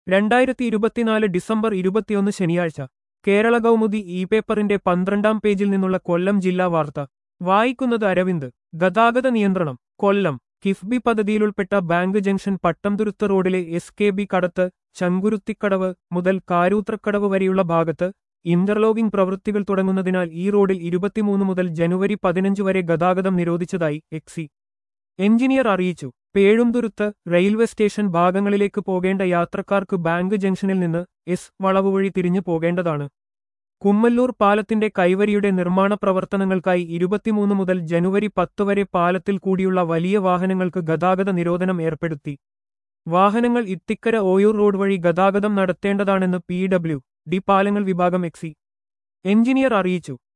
രണ്ടായിരത്തി ഇരുപത്തിനാല് ഡിസംബർ ഇരുപത്തിയൊന്ന് ശനിയാഴ്ച കേരള കൗമുദി ഇ പേപ്പറിന്റെ പന്ത്രണ്ടാം പേജിൽ നിന്നുള്ള കൊല്ലം ജില്ലാ വാർത്ത വായിക്കുന്നത് അരവിന്ദ് ഗതാഗത നിയന്ത്രണം കൊല്ലം കിഫ്ബി പദ്ധതിയിലുൾപ്പെട്ട ബാങ്ക് ജംഗ്ഷൻ പട്ടംതുരുത്ത് റോഡിലെ എസ് കെ ബി കടത്ത് ചങ്കുരുത്തിക്കടവ് മുതൽ കാരൂത്രക്കടവ് വരെയുള്ള ഭാഗത്ത് ഇന്റർലോഗിംഗ് പ്രവൃത്തികൾ തുടങ്ങുന്നതിനാൽ ഈ റോഡിൽ ഇരുപത്തിമൂന്ന് മുതൽ ജനുവരി പതിനഞ്ച് വരെ ഗതാഗതം നിരോധിച്ചതായി എക്സി എഞ്ചിനീയർ അറിയിച്ചു പേഴുംതുരുത്ത് റെയിൽവേ സ്റ്റേഷൻ ഭാഗങ്ങളിലേക്ക് പോകേണ്ട യാത്രക്കാർക്ക് ബാങ്ക് ജംഗ്ഷനിൽ നിന്ന് എസ് വളവ് വഴി തിരിഞ്ഞു പോകേണ്ടതാണ് കുമ്മല്ലൂർ പാലത്തിന്റെ കൈവരിയുടെ നിർമ്മാണ പ്രവർത്തനങ്ങൾക്കായി ഇരുപത്തിമൂന്ന് മുതൽ ജനുവരി പത്ത് വരെ പാലത്തിൽ കൂടിയുള്ള വലിയ വാഹനങ്ങൾക്ക് ഗതാഗത നിരോധനം ഏർപ്പെടുത്തി വാഹനങ്ങൾ ഇത്തിക്കര ഓയൂർ റോഡ് വഴി ഗതാഗതം നടത്തേണ്ടതാണെന്ന് പി ഡബ്ല്യു ഡി പാലങ്ങൾ വിഭാഗം എക്സി എഞ്ചിനീയർ അറിയിച്ചു